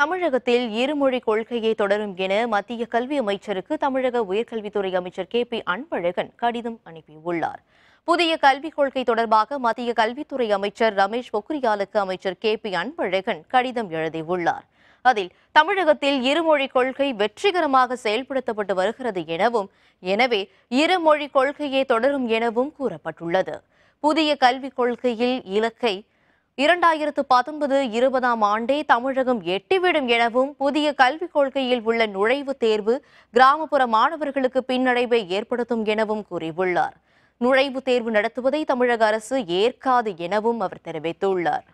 தமிழகத்தில் இருமொழி கொள்கையை தொடரும் என மத்திய கல்வி அமைச்சருக்கு தமிழக உயர்கல்வித்துறை அமைச்சர் கே பி அன்பழகன் கடிதம் அனுப்பியுள்ளார் புதிய கல்விக் கொள்கை தொடர்பாக மத்திய கல்வித்துறை அமைச்சர் ரமேஷ் பொக்ரியாலுக்கு அமைச்சர் கே பி அன்பழகன் கடிதம் எழுதியுள்ளார் அதில் தமிழகத்தில் இருமொழி கொள்கை வெற்றிகரமாக செயல்படுத்தப்பட்டு வருகிறது எனவும் எனவே இருமொழி கொள்கையே தொடரும் எனவும் கூறப்பட்டுள்ளது புதிய கல்விக் கொள்கையில் இலக்கை இரண்டாயிரத்து பத்தொன்பது இருபதாம் ஆண்டே தமிழகம் எட்டிவிடும் எனவும் புதிய கல்விக் கொள்கையில் உள்ள நுழைவுத் தேர்வு கிராமப்புற மாணவர்களுக்கு பின்னடைவை ஏற்படுத்தும் எனவும் கூறியுள்ளார் நுழைவுத் தேர்வு நடத்துவதை தமிழக அரசு ஏற்காது எனவும் அவர் தெரிவித்துள்ளார்